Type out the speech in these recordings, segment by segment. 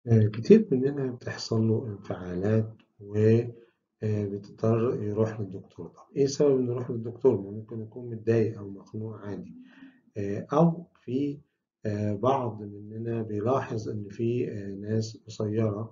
آه، كتير مننا بتحصل له انفعالات وبتضطر يروح للدكتور طب ايه سبب انه يروح للدكتور ما ممكن يكون متضايق او مخنوق عادي آه، او في آه، بعض مننا بيلاحظ ان في ناس قصيرة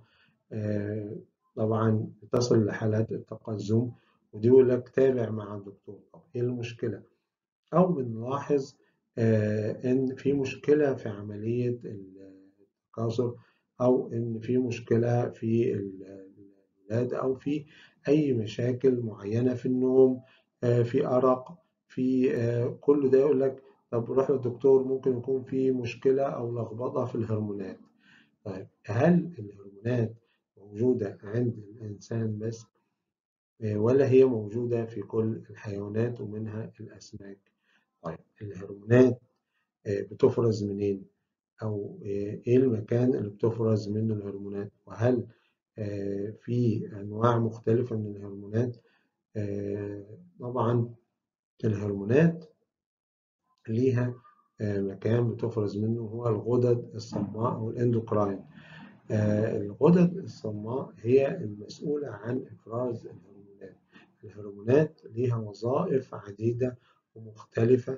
طبعا بتصل لحالات التقزم ودي يقول لك تابع مع الدكتور طب ايه المشكلة او بنلاحظ ان في مشكلة في عملية التكاثر أو إن في مشكلة في الولادة أو في أي مشاكل معينة في النوم في أرق في كل ده يقول لك طب روح للدكتور ممكن يكون في مشكلة أو لخبطة في الهرمونات طيب هل الهرمونات موجودة عند الإنسان بس ولا هي موجودة في كل الحيوانات ومنها الأسماك طيب الهرمونات بتفرز منين أو إيه المكان اللي بتفرز منه الهرمونات وهل في أنواع مختلفة من الهرمونات طبعا الهرمونات ليها مكان بتفرز منه هو الغدد الصماء أو الإندوكراين الغدد الصماء هي المسؤولة عن إفراز الهرمونات الهرمونات ليها وظائف عديدة ومختلفة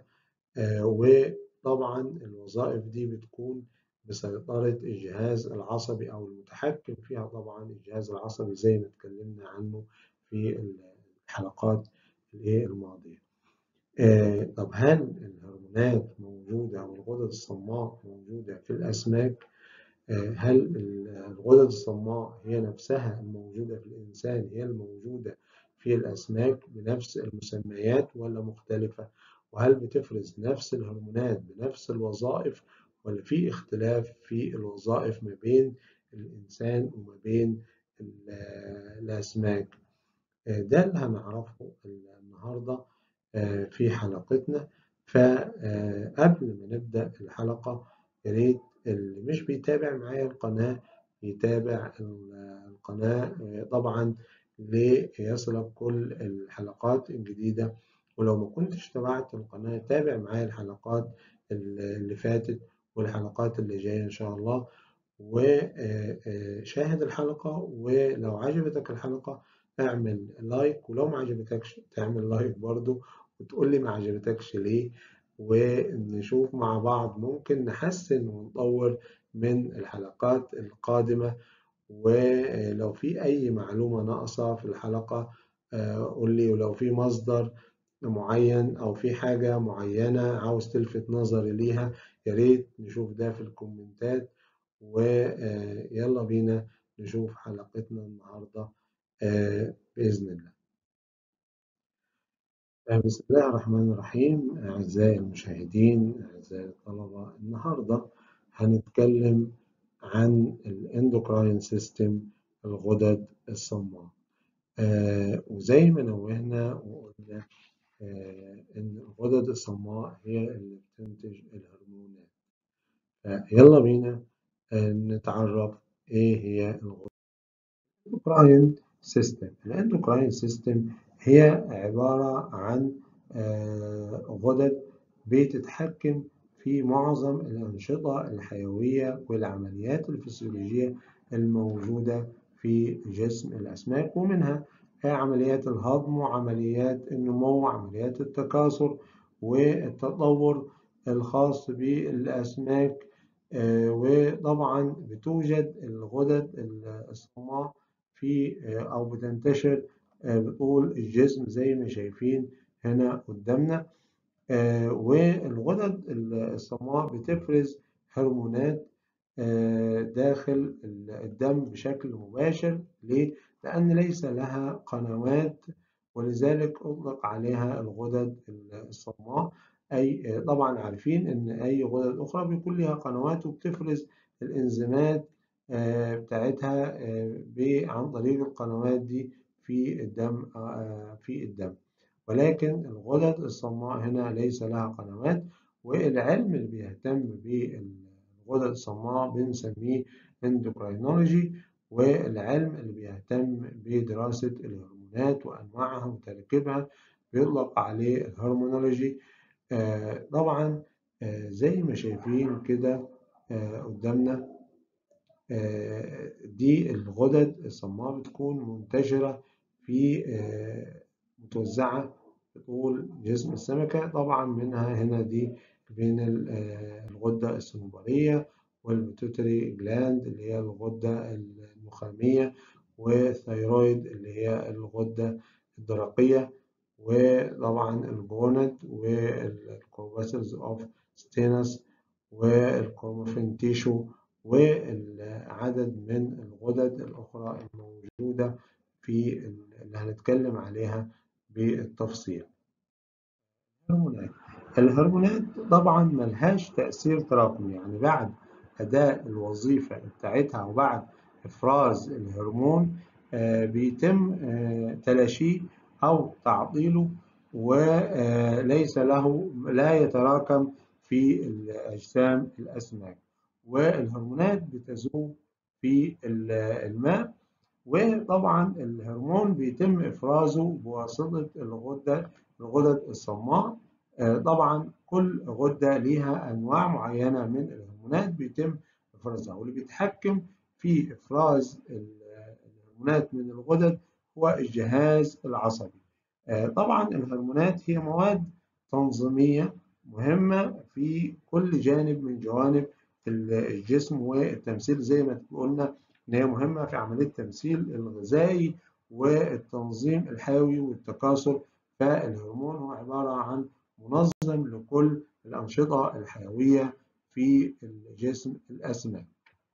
وطبعا الوظائف دي بتكون بسيطرة الجهاز العصبي أو المتحكم فيها طبعا الجهاز العصبي زي ما اتكلمنا عنه في الحلقات الماضية. طب هل الهرمونات موجودة أو الغدد الصماء موجودة في الأسماك؟ هل الغدد الصماء هي نفسها الموجودة في الإنسان هي الموجودة في الأسماك بنفس المسميات ولا مختلفة؟ وهل بتفرز نفس الهرمونات بنفس الوظائف ولا في اختلاف في الوظائف ما بين الإنسان وما بين الأسماك ده اللي هنعرفه النهاردة في حلقتنا فقبل ما نبدأ الحلقة يا ريت اللي مش بيتابع معايا القناة يتابع القناة طبعا ليصلك كل الحلقات الجديدة ولو ما كنتش تابعت القناة تابع معايا الحلقات اللي فاتت والحلقات اللي جاية إن شاء الله وشاهد الحلقة ولو عجبتك الحلقة اعمل لايك ولو ما عجبتكش تعمل لايك برضو وتقول لي ما عجبتكش ليه ونشوف مع بعض ممكن نحسن ونطور من الحلقات القادمة ولو في أي معلومة ناقصة في الحلقة قول لي ولو في مصدر معين أو في حاجة معينة عاوز تلفت نظري ليها يا ريت نشوف ده في الكومنتات ويلا بينا نشوف حلقتنا النهاردة بإذن الله بسم الله الرحمن الرحيم أعزائي المشاهدين أعزائي الطلبة النهاردة هنتكلم عن الاندوكراين سيستم الغدد الصماء وزي ما نوهنا وقلنا إن الغدد الصماء هي اللي بتنتج الهرمونات يلا بينا نتعرف إيه هي الغدد الاندوكراين سيستم الاندوكراين سيستم هي عبارة عن غدد بتتحكم في معظم الأنشطة الحيوية والعمليات الفسيولوجية الموجودة في جسم الأسماك ومنها عمليات الهضم وعمليات النمو وعمليات التكاثر والتطور الخاص بالأسماك وطبعا بتوجد الغدد الصماء في أو بتنتشر بطول الجسم زي ما شايفين هنا قدامنا والغدد الصماء بتفرز هرمونات داخل الدم بشكل مباشر ليه؟ لأن ليس لها قنوات ولذلك أطلق عليها الغدد الصماء أي طبعا عارفين إن أي غدد أخرى بيكون لها قنوات وبتفرز الإنزيمات بتاعتها عن طريق القنوات دي في الدم في الدم ولكن الغدد الصماء هنا ليس لها قنوات والعلم اللي بيهتم بالغدد الصماء بنسميه اندوكراينولوجي والعلم اللي بيهتم بدراسة الهرمونات وأنواعها وتركيبها بيطلق عليه الهرمونولوجي طبعا زي ما شايفين كده قدامنا دي الغدد الصماء بتكون منتشرة في متوزعة في طول جسم السمكة طبعا منها هنا دي بين الغدة الصنوبرية والبيتوتري جلاند اللي هي الغدة النخامية والثيرويد اللي هي الغدة الدرقية وطبعا الجوند والكورباسلز اوف ستينس والكروموفين تيشو والعدد من الغدد الأخرى الموجودة في اللي هنتكلم عليها بالتفصيل. الهرمونات الهرمونات طبعا ملهاش تأثير تراكمي يعني بعد أداء الوظيفة بتاعتها وبعد إفراز الهرمون بيتم تلاشيه أو تعطيله وليس له لا يتراكم في أجسام الأسماك والهرمونات بتذوب في الماء وطبعا الهرمون بيتم إفرازه بواسطة الغدة الغدد الصماء طبعا كل غدة ليها أنواع معينة من الهرمونات بيتم إفرازها واللي بيتحكم في إفراز الهرمونات من الغدد هو الجهاز العصبي طبعا الهرمونات هي مواد تنظيمية مهمة في كل جانب من جوانب الجسم والتمثيل زي ما قلنا إن هي مهمة في عملية التمثيل الغذائي والتنظيم الحيوي والتكاثر فالهرمون هو عبارة عن منظم لكل الأنشطة الحيوية في الجسم الأسماك.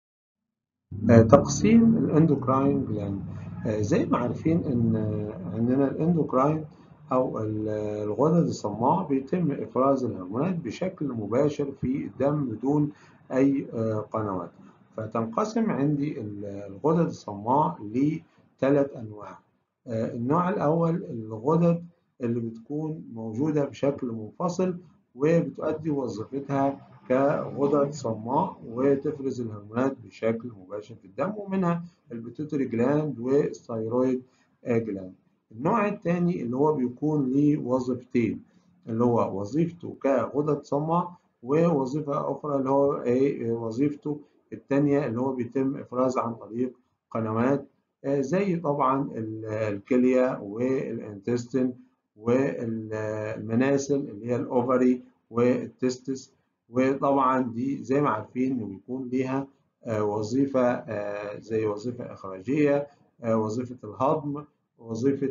تقسيم الاندوكراين جلاند زي ما عارفين ان عندنا الاندوكراين او الغدد الصماء بيتم افراز الهرمونات بشكل مباشر في الدم بدون اي قنوات فتنقسم عندي الغدد الصماء لثلاث انواع النوع الاول الغدد اللي بتكون موجوده بشكل منفصل وبتؤدي وظيفتها كغدد صماء وتفرز الهرمونات بشكل مباشر في الدم ومنها البيتوتري جلاند والثيرويد جلاند. النوع الثاني اللي هو بيكون ليه وظيفتين اللي هو وظيفته كغدد صماء ووظيفة أخرى اللي هو إيه وظيفته الثانية اللي هو بيتم إفراز عن طريق قنوات زي طبعا الكلية والانتستين والمناسل اللي هي الأوفري والتستس وطبعا دي زي ما عارفين انه بيكون ليها وظيفه زي وظيفه اخراجيه وظيفه الهضم وظيفه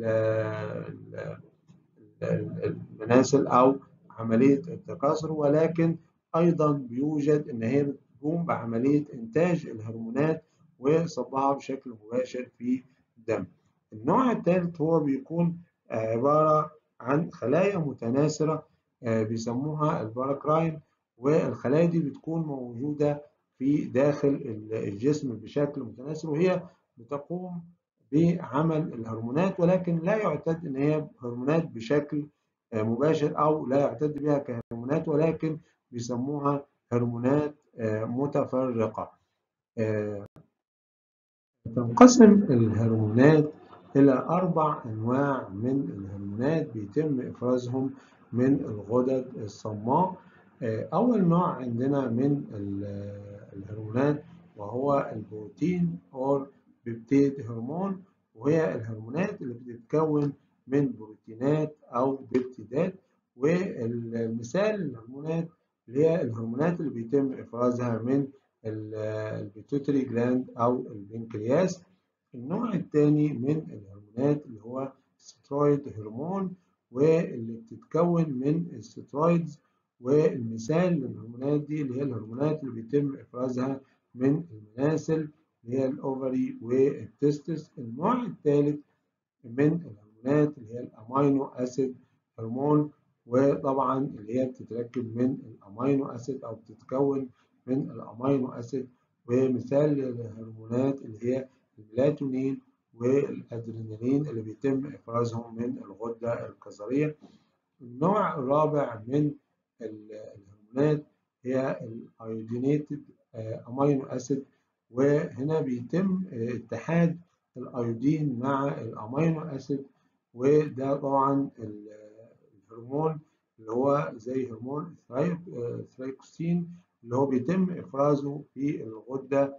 المناسل او عمليه التكاثر ولكن ايضا بيوجد ان هي بتقوم بعمليه انتاج الهرمونات وصبها بشكل مباشر في الدم. النوع الثالث هو بيكون عباره عن خلايا متناثره بيسموها الباراكراين والخلايا دي بتكون موجودة في داخل الجسم بشكل متناسب وهي بتقوم بعمل الهرمونات ولكن لا يعتد ان هي هرمونات بشكل مباشر او لا يعتد بها كهرمونات ولكن بيسموها هرمونات متفرقة تنقسم الهرمونات إلى أربع أنواع من الهرمونات بيتم إفرازهم من الغدد الصماء أول نوع عندنا من الهرمونات وهو البروتين أو بيبتيد هرمون وهي الهرمونات اللي بتتكون من بروتينات أو بيبتيدات والمثال الهرمونات اللي هي الهرمونات اللي بيتم إفرازها من البيتوتري جلاند أو البنكرياس النوع الثاني من الهرمونات اللي هو سترويد هرمون واللي بتتكون من السترويدز والمثال للهرمونات دي اللي هي الهرمونات اللي بيتم افرازها من المناسل اللي هي الاوفري والتستس النوع الثالث من الهرمونات اللي هي الامينو اسيد هرمون وطبعا اللي هي بتتركب من الامينو اسيد او بتتكون من الامينو اسيد ومثال للهرمونات اللي هي الميلاتونين والادرينالين اللي بيتم افرازهم من الغده الكظريه النوع الرابع من الهرمونات هي الايودينيتد امينو اسيد وهنا بيتم اتحاد الايودين مع الامينو اسيد وده طبعا الهرمون اللي هو زي هرمون الثرايكوسين اللي هو بيتم افرازه في الغده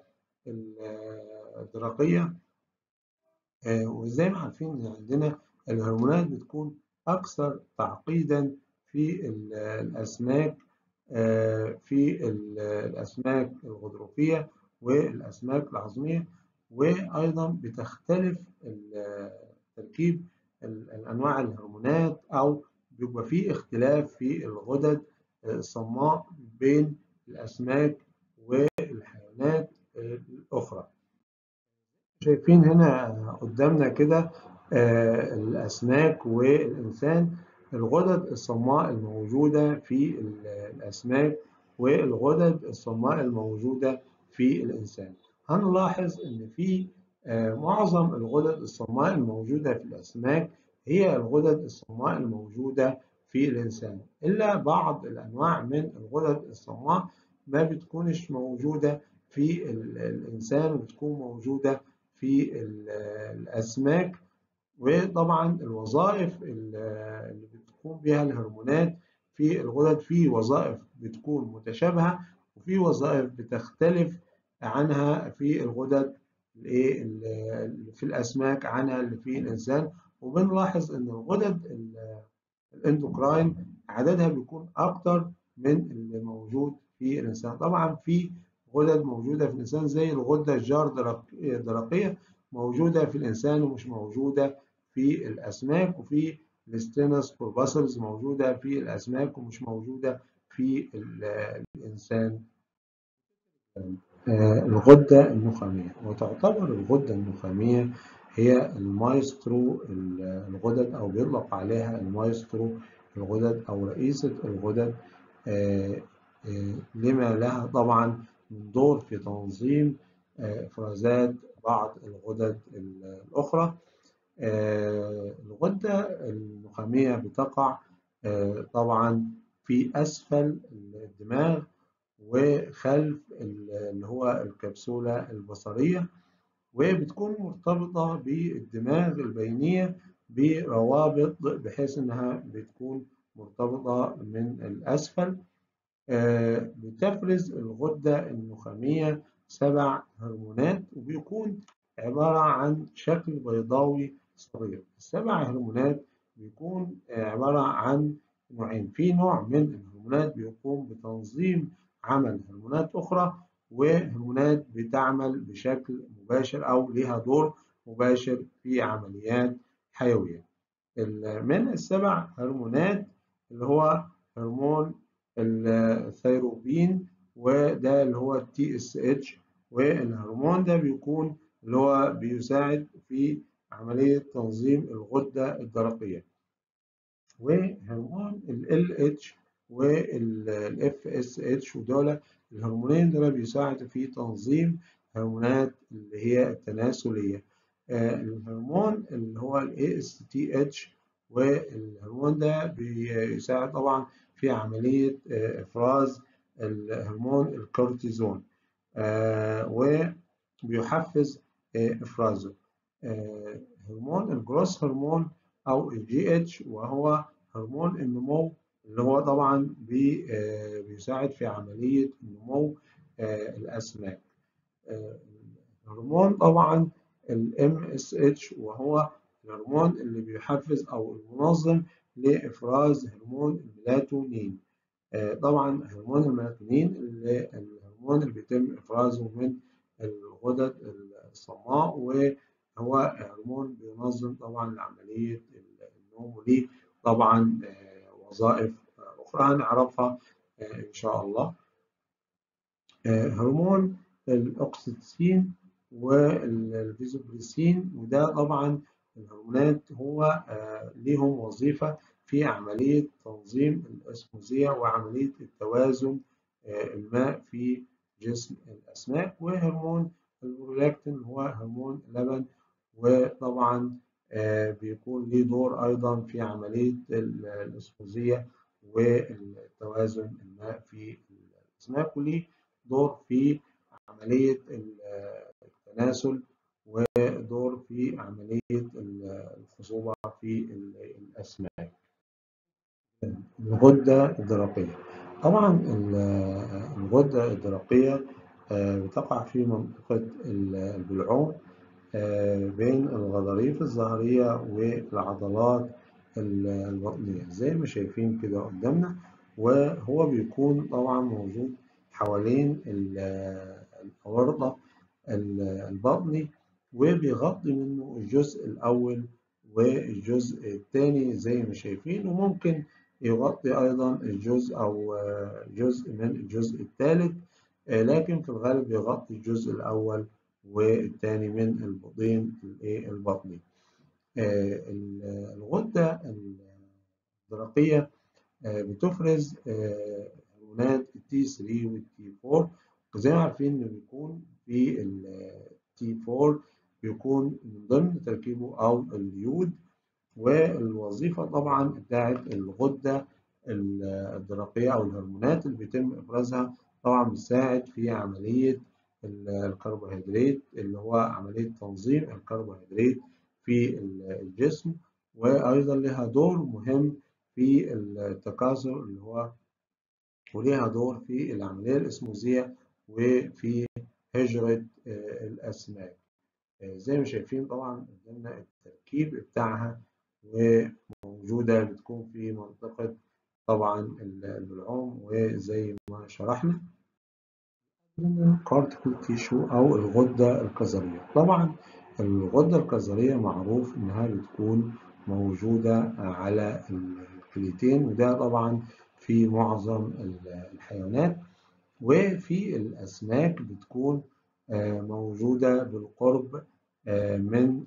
الدرقية وزي ما عارفين إن عندنا الهرمونات بتكون أكثر تعقيدا في الأسماك في الأسماك الغضروفية والأسماك العظمية وأيضا بتختلف تركيب الأنواع الهرمونات أو بيبقى في اختلاف في الغدد الصماء بين الأسماك والحيوانات الأخرى شايفين هنا قدامنا كده الأسماك والإنسان الغدد الصماء الموجودة في الأسماك والغدد الصماء الموجودة في الإنسان هنلاحظ إن في معظم الغدد الصماء الموجودة في الأسماك هي الغدد الصماء الموجودة في الإنسان إلا بعض الأنواع من الغدد الصماء ما بتكونش موجودة في الإنسان وبتكون موجودة في الأسماك وطبعا الوظائف اللي بتقوم بها الهرمونات في الغدد في وظائف بتكون متشابهة وفي وظائف بتختلف عنها في الغدد اللي في الأسماك عنها اللي في الإنسان وبنلاحظ إن الغدد الاندوكراين عددها بيكون أكتر من اللي موجود في الإنسان طبعا في غدد موجودة في الإنسان زي الغدة الجار الدرقية موجودة في الإنسان ومش موجودة في الأسماك وفي الستينس كورباسلز موجودة في الأسماك ومش موجودة في الإنسان الغدة النخامية وتعتبر الغدة النخامية هي المايسترو الغدد أو بيطلق عليها المايسترو الغدد أو رئيسة الغدد لما لها طبعا من دور في تنظيم إفرازات بعض الغدد الأخرى الغدة النخامية بتقع طبعا في أسفل الدماغ وخلف اللي هو الكبسولة البصرية وبتكون مرتبطة بالدماغ البينية بروابط بحيث إنها بتكون مرتبطة من الأسفل بتفرز الغدة النخامية سبع هرمونات وبيكون عبارة عن شكل بيضاوي صغير السبع هرمونات بيكون عبارة عن نوعين في نوع من الهرمونات بيقوم بتنظيم عمل هرمونات أخرى وهرمونات بتعمل بشكل مباشر أو لها دور مباشر في عمليات حيوية من السبع هرمونات اللي هو هرمون الثيروبين وده اللي هو التي اس اتش والهرمون ده بيكون اللي هو بيساعد في عملية تنظيم الغدة الدرقية وهرمون ال اتش والاف اس اتش ودول الهرمونين دول بيساعدوا في تنظيم هرمونات اللي هي التناسلية الهرمون اللي هو ال اس تي اتش والهرمون ده بيساعد طبعا في عملية إفراز الهرمون الكورتيزون وبيحفز إفرازه هرمون الجروس هرمون أو الجي اتش وهو هرمون النمو اللي هو طبعا بي بيساعد في عملية نمو الأسماك هرمون طبعا ال MSH وهو الهرمون اللي بيحفز أو المنظم لإفراز هرمون الميلاتونين طبعا هرمون الميلاتونين اللي الهرمون اللي بيتم إفرازه من الغدد الصماء وهو هرمون بينظم طبعا عملية النوم وليه طبعا وظائف أخرى هنعرفها إن شاء الله هرمون الأكسيتوسين والفيزوبريسين وده طبعا الهرمونات هو ليهم وظيفة في عملية تنظيم الأسموزية وعملية التوازن الماء في جسم الأسماك وهرمون البرولاكتين هو هرمون اللبن وطبعا بيكون ليه دور أيضا في عملية الأسموزية والتوازن الماء في الأسماك وليه دور في عملية التناسل ودور في عملية الخصوبة في الأسماك الغدة الدرقية طبعا الغدة الدرقية بتقع في منطقة البلعوم بين الغضاريف الظهرية والعضلات البطنية زي ما شايفين كده قدامنا وهو بيكون طبعا موجود حوالين الأورطة البطني وبيغطي منه الجزء الأول والجزء الثاني زي ما شايفين وممكن يغطي أيضا الجزء أو جزء من الجزء الثالث لكن في الغالب بيغطي الجزء الأول والثاني من البطين البطني. الغدة الدرقية بتفرز هرمونات التي 3 والتي 4 وزي ما عارفين إنه بيكون في التي 4 بيكون من ضمن تركيبه أو اليود والوظيفة طبعا بتاعت الغدة الدرقية أو الهرمونات اللي بيتم إفرازها طبعا بتساعد في عملية الكربوهيدرات اللي هو عملية تنظيم الكربوهيدرات في الجسم وأيضا لها دور مهم في التكاثر اللي هو وليها دور في العملية الإسموزية وفي هجرة الأسماك زي ما شايفين طبعا قدامنا التركيب بتاعها وموجودة بتكون في منطقة طبعا البلعوم وزي ما شرحنا كارتيكال تيشو أو الغدة الكظرية طبعا الغدة الكظرية معروف إنها بتكون موجودة على الكليتين وده طبعا في معظم الحيوانات وفي الأسماك بتكون موجودة بالقرب من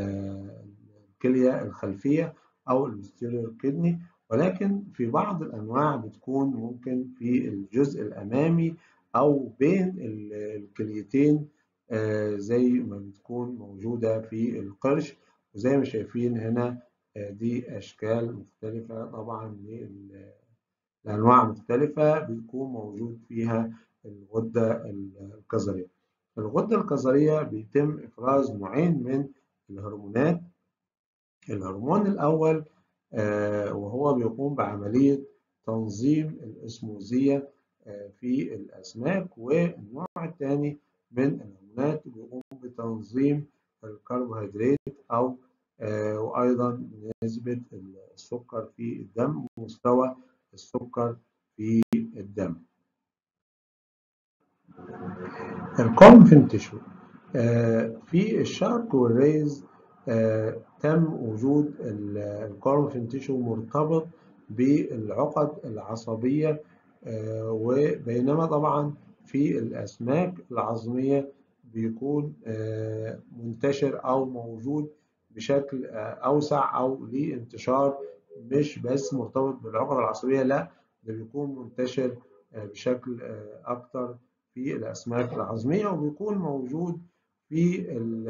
الكلية الخلفية أو البوستيريور كدني ولكن في بعض الأنواع بتكون ممكن في الجزء الأمامي أو بين الكليتين زي ما بتكون موجودة في القرش وزي ما شايفين هنا دي أشكال مختلفة طبعا لأنواع مختلفة بيكون موجود فيها الغدة الكظرية. الغدة الكظرية بيتم إفراز نوعين من الهرمونات الهرمون الأول وهو بيقوم بعملية تنظيم الإسموزية في الأسماك والنوع الثاني من الهرمونات بيقوم بتنظيم الكربوهيدرات أو وأيضا نسبة السكر في الدم ومستوى السكر في الدم. الكونفن تيشو في الشارك والريز تم وجود الكونفن تيشو مرتبط بالعقد العصبية وبينما طبعا في الأسماك العظمية بيكون منتشر أو موجود بشكل أوسع أو ليه انتشار مش بس مرتبط بالعقد العصبية لا ده بيكون منتشر بشكل أكتر في الأسماك العظمية وبيكون موجود في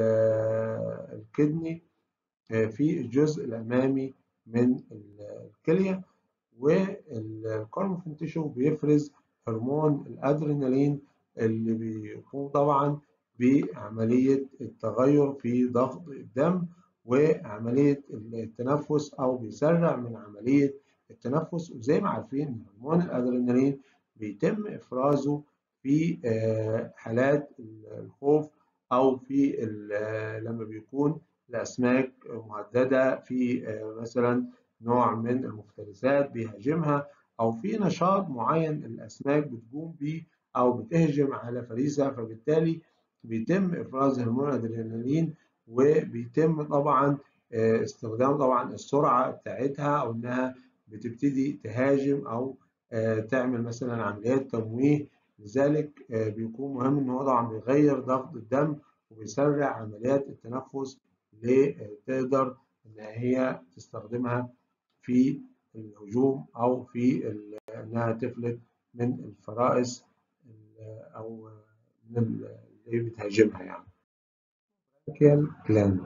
الكدني في الجزء الأمامي من الكلية والكورمفين تيشو بيفرز هرمون الأدرينالين اللي بيقوم طبعا بعملية التغير في ضغط الدم وعملية التنفس أو بيسرع من عملية التنفس وزي ما عارفين هرمون الأدرينالين بيتم إفرازه في حالات الخوف أو في لما بيكون الأسماك مهددة في مثلا نوع من المفترسات بيهاجمها أو في نشاط معين الأسماك بتقوم به أو بتهجم على فريسة فبالتالي بيتم إفراز هرمون الأدرينالين وبيتم طبعا استخدام طبعا السرعة بتاعتها أو إنها بتبتدي تهاجم أو تعمل مثلا عمليات تمويه لذلك بيكون مهم إن هو طبعا بيغير ضغط الدم وبيسرع عمليات التنفس لتقدر إن هي تستخدمها في الهجوم أو في إنها تفلت من الفرائس أو من اللي بتهاجمها يعني. جلاند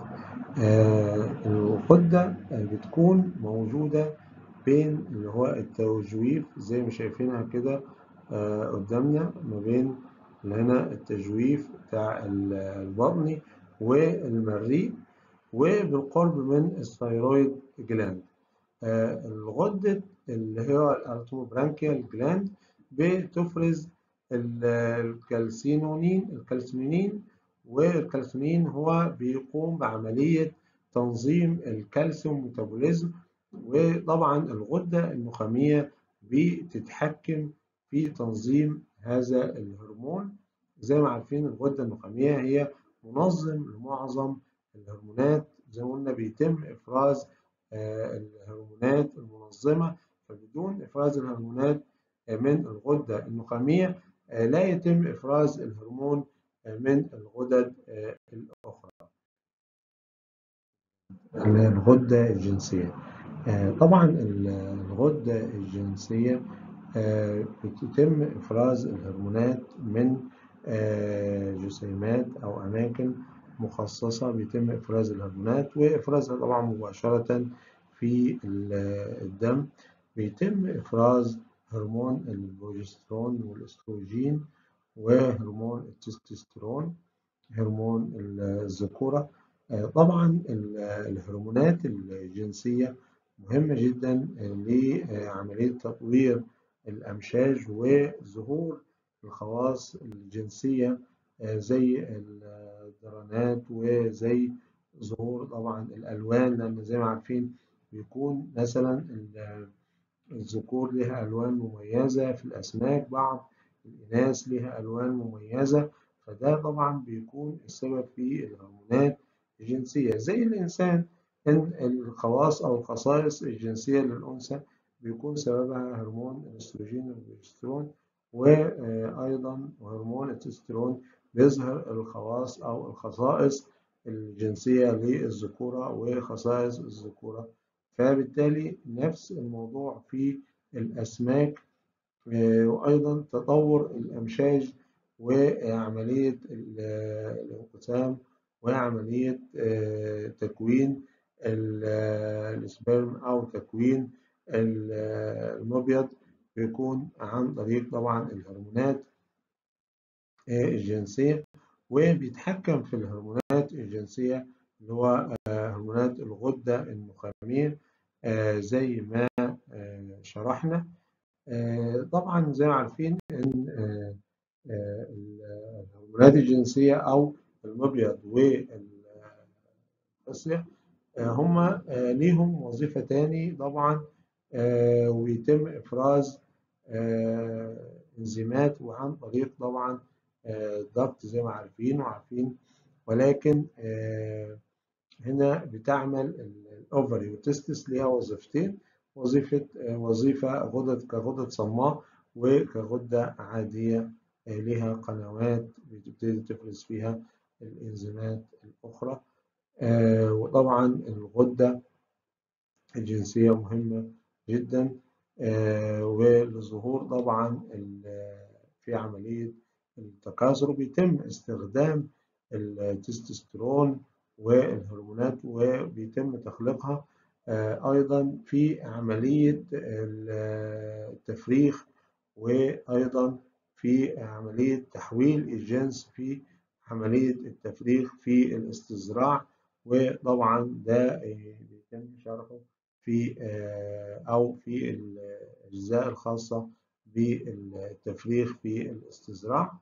الغدة بتكون موجودة بين اللي هو التجويف زي ما شايفينها كده قدامنا ما بين هنا التجويف بتاع البطني والمريء وبالقرب من الثيرويد جلاند الغدة اللي هي الارتوبرانكيال جلاند بتفرز الكالسينونين الكالسينونين والكالسينين هو بيقوم بعملية تنظيم الكالسيوم ميتابوليزم وطبعا الغدة النخامية بتتحكم في تنظيم هذا الهرمون زي ما عارفين الغدة النخامية هي منظم لمعظم الهرمونات زي ما قلنا بيتم إفراز الهرمونات المنظمة فبدون إفراز الهرمونات من الغدة النخامية لا يتم إفراز الهرمون من الغدد الأخرى الغدة الجنسية طبعا الغدة الجنسية بتتم إفراز الهرمونات من جسيمات أو أماكن مخصصة بيتم إفراز الهرمونات وإفرازها طبعا مباشرة في الدم بيتم إفراز هرمون البروجسترون والأستروجين وهرمون التستوستيرون هرمون الذكورة طبعا الهرمونات الجنسية مهمة جدا لعملية تطوير الأمشاج وظهور الخواص الجنسية زي الدرانات وزي ظهور طبعا الألوان لأن زي ما عارفين بيكون مثلا الذكور لها ألوان مميزة في الأسماك بعض الإناث لها ألوان مميزة فده طبعا بيكون السبب في الهرمونات الجنسية زي الإنسان إن الخواص أو الخصائص الجنسية للأنثى بيكون سببها هرمون الاستروجين والبروجسترون وأيضا هرمون التستيرون بيظهر الخواص أو الخصائص الجنسية للذكورة وخصائص الذكورة فبالتالي نفس الموضوع في الأسماك وأيضا تطور الأمشاج وعملية الانقسام وعملية تكوين السبرم أو تكوين المبيض بيكون عن طريق طبعا الهرمونات الجنسية وبيتحكم في الهرمونات الجنسية اللي هو هرمونات الغدة النخامية زي ما شرحنا طبعا زي ما عارفين ان الهرمونات الجنسية او المبيض والقصية هما ليهم وظيفة تاني طبعا ويتم افراز انزيمات وعن طريق طبعا ضغط زي ما عارفين وعارفين ولكن هنا بتعمل الاوفري والتستس ليها وظيفتين وظيفة وظيفة غدد كغدد صماء وكغدة عادية لها قنوات بتبتدي تفرز فيها الإنزيمات الأخرى وطبعا الغدة الجنسية مهمة جدا ولظهور طبعا في عملية التكاثر بيتم استخدام التستوستيرون والهرمونات وبيتم تخليقها أيضا في عملية التفريخ وأيضا في عملية تحويل الجنس في عملية التفريخ في الاستزراع وطبعا ده بيتم شرحه في أو في الأجزاء الخاصة بالتفريخ في الاستزراع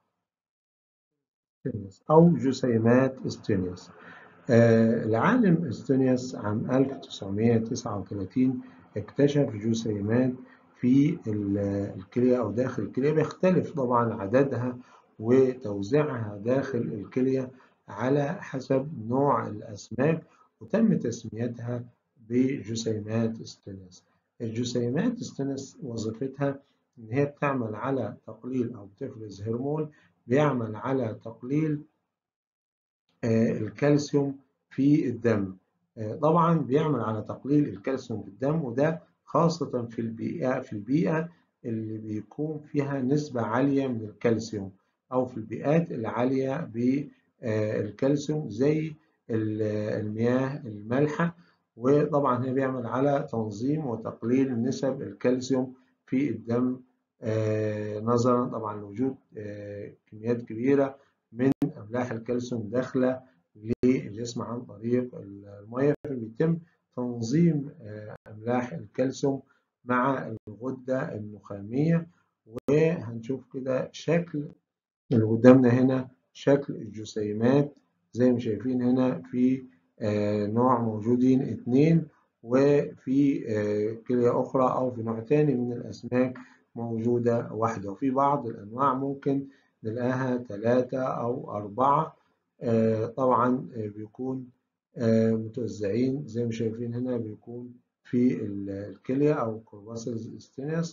أو جسيمات ستينيوس العالم ستينيوس عام 1939 اكتشف جسيمات في الكلية أو داخل الكلية بيختلف طبعا عددها وتوزيعها داخل الكلية على حسب نوع الأسماك وتم تسميتها بجسيمات ستينيوس الجسيمات ستينيوس وظيفتها إن هي بتعمل على تقليل أو بتفرز هرمون بيعمل على تقليل الكالسيوم في الدم طبعا بيعمل على تقليل الكالسيوم في الدم وده خاصة في البيئة في البيئة اللي بيكون فيها نسبة عالية من الكالسيوم أو في البيئات العالية بالكالسيوم زي المياه المالحة وطبعا هي بيعمل على تنظيم وتقليل نسب الكالسيوم في الدم نظرا طبعا لوجود كميات كبيرة من أملاح الكالسيوم داخلة للجسم عن طريق المياه فبيتم تنظيم أملاح الكالسيوم مع الغدة النخامية وهنشوف كده شكل اللي قدامنا هنا شكل الجسيمات زي ما شايفين هنا في آه نوع موجودين اتنين وفي آه كلية أخرى أو في نوع تاني من الأسماك موجودة واحدة وفي بعض الأنواع ممكن نلاقيها ثلاثة أو أربعة آه طبعا بيكون متوزعين زي ما شايفين هنا بيكون في الكلية أو كورباسلز ستينس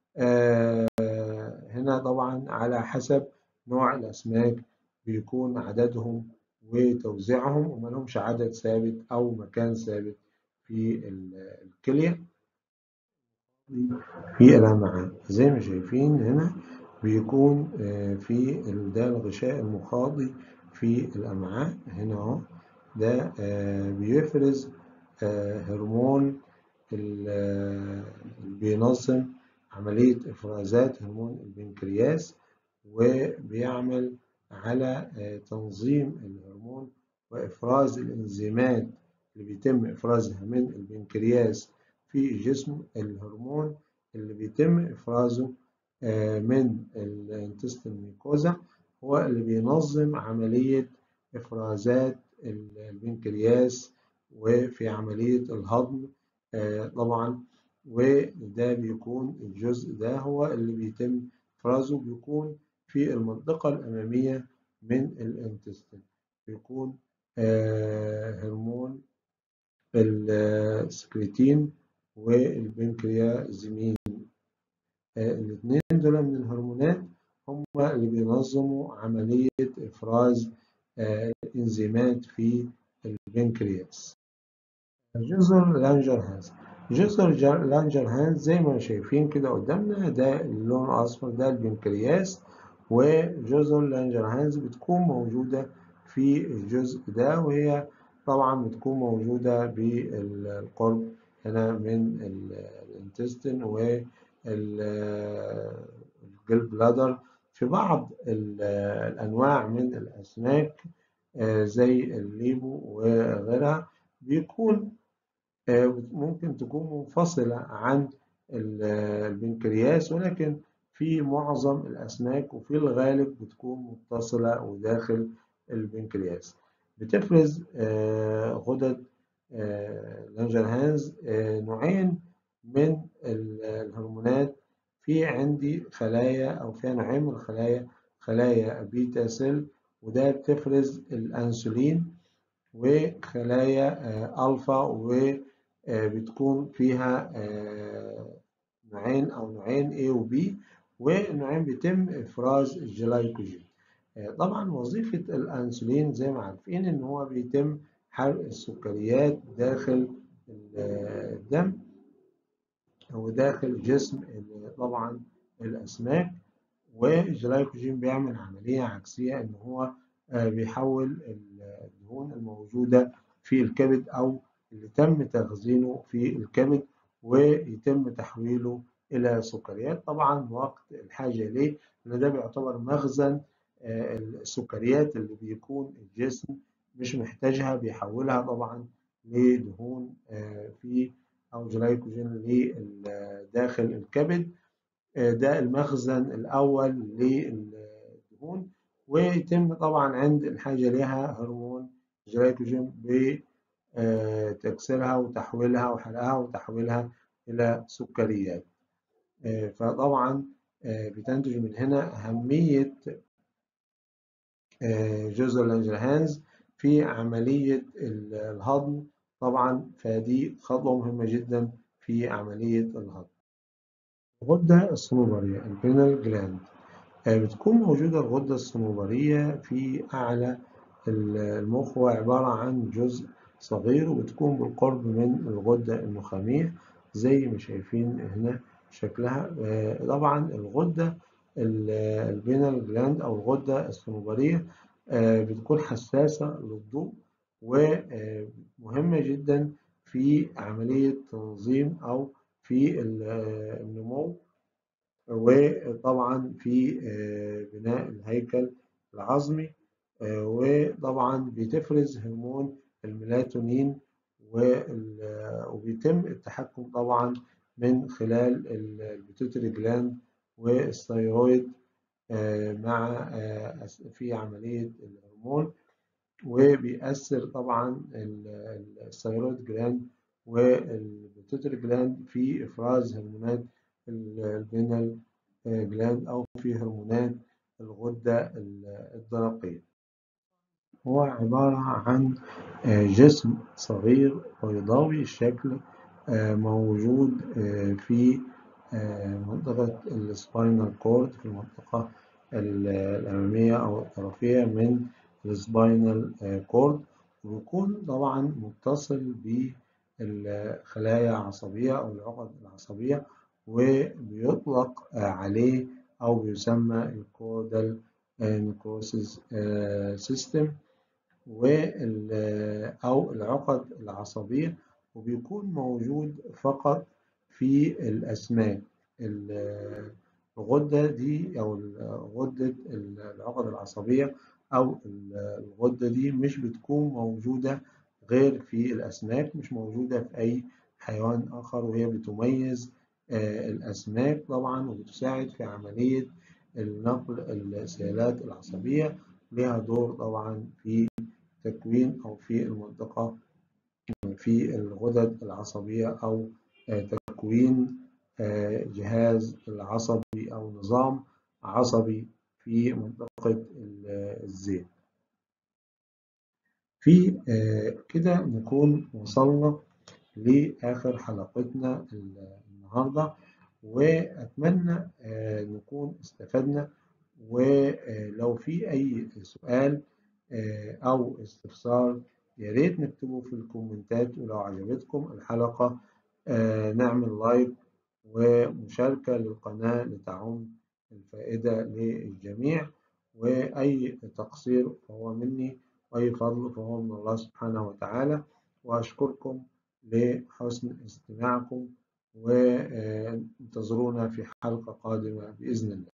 هنا طبعا على حسب نوع الأسماك بيكون عددهم وتوزيعهم وما لهمش عدد ثابت أو مكان ثابت في الكلية في الأمعاء زي ما شايفين هنا بيكون في ده الغشاء المخاضي في الأمعاء هنا أهو ده بيفرز هرمون اللي بينظم عملية إفرازات هرمون البنكرياس وبيعمل على تنظيم الهرمون وإفراز الإنزيمات اللي بيتم إفرازها من البنكرياس في الجسم الهرمون اللي بيتم إفرازه من الانتستين ميكوزا هو اللي بينظم عملية إفرازات البنكرياس وفي عملية الهضم طبعا وده بيكون الجزء ده هو اللي بيتم إفرازه بيكون في المنطقة الأمامية من الانتستين بيكون هرمون السكريتين والبنكريازيمين الاثنين دول من الهرمونات هم اللي بينظموا عملية إفراز الإنزيمات في البنكرياس جزر لانجر هانز جزر لانجر هانز زي ما شايفين كده قدامنا ده اللون الأصفر ده البنكرياس وجزر لانجر هانز بتكون موجودة في الجزء ده وهي طبعا بتكون موجودة بالقرب هنا من الانتستين والجل بلادر في بعض الأنواع من الأسماك زي الليبو وغيرها بيكون ممكن تكون منفصلة عن البنكرياس ولكن في معظم الأسماك وفي الغالب بتكون متصلة وداخل البنكرياس بتفرز غدد لانجرهانز نوعين من الهرمونات في عندي خلايا أو فيها نوعين من الخلايا خلايا بيتا سيل وده بتفرز الأنسولين وخلايا ألفا وبتكون فيها نوعين أو نوعين A و B والنوعين بيتم إفراز الجلايكوجين طبعا وظيفة الأنسولين زي ما عارفين إن هو بيتم حرق السكريات داخل الدم أو داخل جسم طبعا الأسماك والجلايكوجين بيعمل عملية عكسية إن هو بيحول الدهون الموجودة في الكبد أو اللي تم تخزينه في الكبد ويتم تحويله إلى سكريات طبعا وقت الحاجة إليه لأن ده بيعتبر مخزن السكريات اللي بيكون الجسم مش محتاجها بيحولها طبعا لدهون في أو جلايكوجين داخل الكبد ده المخزن الأول للدهون ويتم طبعا عند الحاجة لها هرمون جلايكوجين بتكسيرها وتحويلها وحرقها وتحويلها إلى سكريات فطبعا بتنتج من هنا أهمية جزر لانجرهانز في عملية الهضم طبعا فدي خطوة مهمة جدا في عملية الهضم الغدة الصنوبرية البينال جلاند بتكون موجودة الغدة الصنوبرية في أعلى المخ وهو عبارة عن جزء صغير وبتكون بالقرب من الغدة النخامية زي ما شايفين هنا شكلها طبعا الغدة البينال جلاند أو الغدة الصنوبرية بتكون حساسة للضوء ومهمة جدا في عملية تنظيم أو في النمو وطبعا في بناء الهيكل العظمي وطبعا بتفرز هرمون الميلاتونين وبيتم التحكم طبعا من خلال البيتوتري جلاند والثيرويد مع في عملية الهرمون وبيأثر طبعا الثيرويد جلاند والبيتوتري جلاند في إفراز هرمونات البينال جلاند أو في هرمونات الغدة الدرقية هو عبارة عن جسم صغير بيضاوي الشكل موجود في منطقة السباينال كورد في المنطقة الأمامية أو الطرفية من السباينال كورد ويكون طبعا متصل بالخلايا العصبية أو العقد العصبية وبيطلق عليه أو بيسمى الكودال نيكروسيس سيستم أو العقد العصبية وبيكون موجود فقط في الأسماك الغدة دي أو غدة العقد العصبية أو الغدة دي مش بتكون موجودة غير في الأسماك مش موجودة في أي حيوان آخر وهي بتميز الأسماك طبعا وبتساعد في عملية النقل السيالات العصبية لها دور طبعا في تكوين أو في المنطقة في الغدد العصبية أو تكوين جهاز العصبي أو نظام عصبي في منطقة الذهن في كده نكون وصلنا لآخر حلقتنا النهاردة وأتمنى نكون استفدنا ولو في أي سؤال أو استفسار يا ريت نكتبه في الكومنتات ولو عجبتكم الحلقة نعمل لايك ومشاركة للقناة لتعم الفائدة للجميع وأي تقصير فهو مني وأي فضل فهو من الله سبحانه وتعالى وأشكركم لحسن استماعكم وانتظرونا في حلقة قادمة بإذن الله